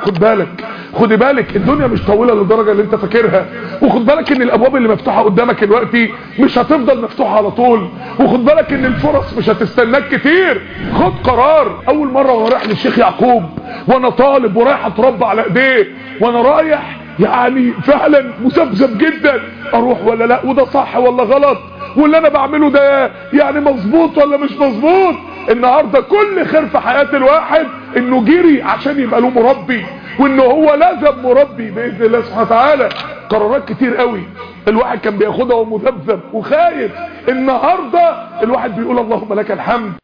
خد بالك خد بالك الدنيا مش طويله للدرجه اللي انت فاكرها وخد بالك ان الابواب اللي مفتوحه قدامك دلوقتي مش هتفضل مفتوحه على طول وخد بالك ان الفرص مش هتستناك كتير خد قرار اول مره وانا رايح للشيخ يعقوب وانا طالب ورايح اتربى على ايديه وانا رايح يعني فعلا مذبذب جدا اروح ولا لا وده صح ولا غلط واللي انا بعمله ده يعني مظبوط ولا مش مظبوط النهاردة كل خير في حياة الواحد انه جري عشان يبقى له مربي وانه هو لازم مربي باذن الله سبحانه وتعالى قرارات كتير قوي الواحد كان بياخدها ومذبذب وخايف النهاردة الواحد بيقول اللهم لك الحمد